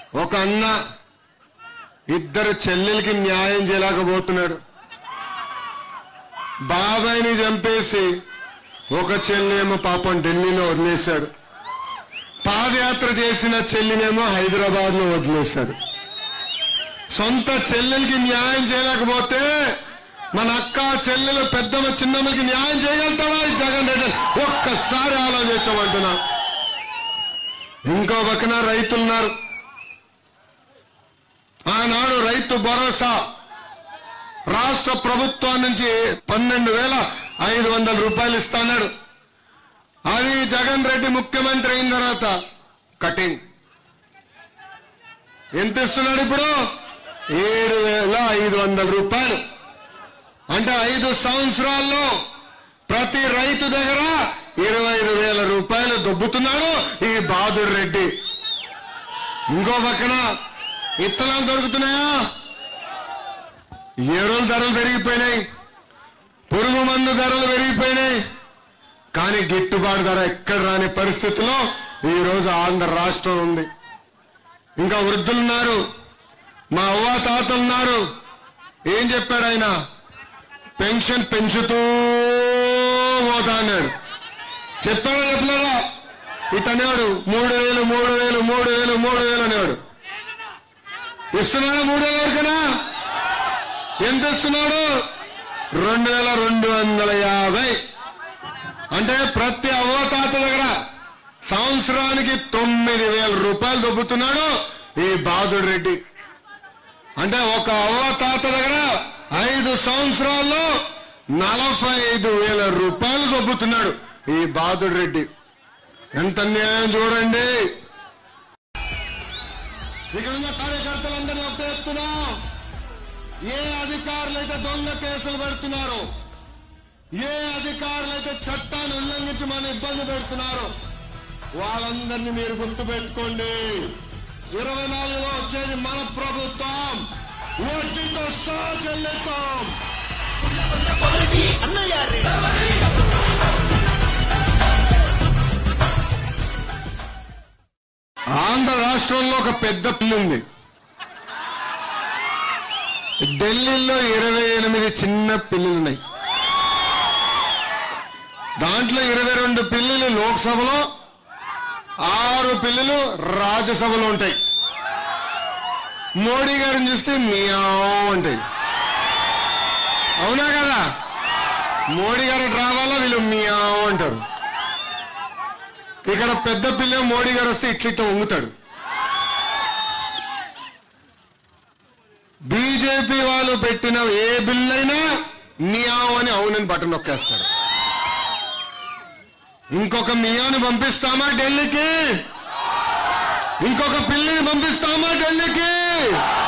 ఒక అన్న ఇద్దరు చెల్లెలకి న్యాయం చేయలేకపోతున్నాడు బాబాయిని చంపేసి ఒక చెల్లేమో పాపం ఢిల్లీలో వదిలేశాడు పాదయాత్ర చేసిన చెల్లినేమో హైదరాబాద్ లో వదిలేశాడు సొంత చెల్లెలకి న్యాయం చేయలేకపోతే మన అక్క చెల్లెలు పెద్దమ్మ చిన్నమ్మకి న్యాయం చేయగలుగుతాడా ఈ జగన్ రెడ్డి ఒక్కసారి ఆలోచించమంటున్నా ఇంకో పక్కన రైతులున్నారు ఆనాడు రైతు భరోసా రాష్ట్ర ప్రభుత్వం నుంచి పన్నెండు వేల ఐదు వందల రూపాయలు ఇస్తాడు అది జగన్ రెడ్డి ముఖ్యమంత్రి అయిన తర్వాత కటింగ్ ఎంత ఇస్తున్నాడు ఇప్పుడు ఏడు వేల ఐదు వందల రూపాయలు అంటే ఐదు సంవత్సరాల్లో ప్రతి రైతు దగ్గర ఇరవై ఐదు వేల రూపాయలు దొబ్బుతున్నాడు ఈ బాదుడు రెడ్డి ఇంకో పక్కన ఇత్తనాలు దొరుకుతున్నాయా ఎరువుల ధరలు పెరిగిపోయినాయి పురుగు మందు ధరలు పెరిగిపోయినాయి కానీ గిట్టుబాటు ధర ఎక్కడ రాని పరిస్థితిలో ఈ రోజు ఆంధ్ర రాష్ట్రం ఉంది ఇంకా వృద్ధులున్నారు మా అవ్వ తాతలున్నారు ఏం చెప్పాడు ఆయన పెన్షన్ పెంచుతూ పోతా అన్నాడు చెప్పాడా చెప్పలేదా ఇతనేవాడు మూడు వేలు మూడు వేలు మూడు వేలు మూడు వేలు అనేవాడు ఇస్తున్నాడా మూడు వేల వరకునా ఎంత ఇస్తున్నాడు రెండు వేల రెండు వందల యాభై అంటే ప్రతి అవ్వతాత దగ్గర సంవత్సరానికి తొమ్మిది వేల రూపాయలు దొబ్బుతున్నాడు ఈ బాదుడు రెడ్డి అంటే ఒక అవ్వతాత దగ్గర ఐదు సంవత్సరాల్లో నలభై ఐదు వేల రూపాయలు దొబ్బుతున్నాడు ఈ బాదుడు రెడ్డి ఎంత న్యాయం చూడండి ఇక్కడ ఉన్న కార్యకర్తలందరినీ ఒకటే చెప్తున్నాం ఏ అధికారులు అయితే దొంగ కేసులు పెడుతున్నారు ఏ అధికారులు అయితే చట్టాన్ని ఉల్లంఘించి మన ఇబ్బంది పెడుతున్నారు వాళ్ళందరినీ మీరు గుర్తు పెట్టుకోండి ఇరవై నాలుగులో వచ్చేది మన ప్రభుత్వం వడ్డీతో సహా చెల్లిస్తాం ఆంధ్ర రాష్ట్రంలో ఒక పెద్ద పిల్లి ఉంది ఢిల్లీలో ఇరవై ఎనిమిది చిన్న పిల్లులు ఉన్నాయి దాంట్లో ఇరవై రెండు పిల్లులు లోక్సభలో ఆరు పిల్లులు రాజ్యసభలో ఉంటాయి మోడీ గారిని చూస్తే మియావ్ అంటాయి అవునా కదా మోడీ గారు అటు రావాలా వీళ్ళు మియావ్ అంటారు ఇక్కడ పెద్ద పిల్ల మోడీ గారు వస్తే ఇట్లా ఇట్లా వంగుతాడు బీజేపీ వాళ్ళు పెట్టిన ఏ బిల్ అయినా మియావ్ అని అవునని బటన్ నొక్కేస్తారు ఇంకొక మియాను పంపిస్తామా ఢిల్లీకి ఇంకొక పిల్లిని పంపిస్తామా ఢిల్లీకి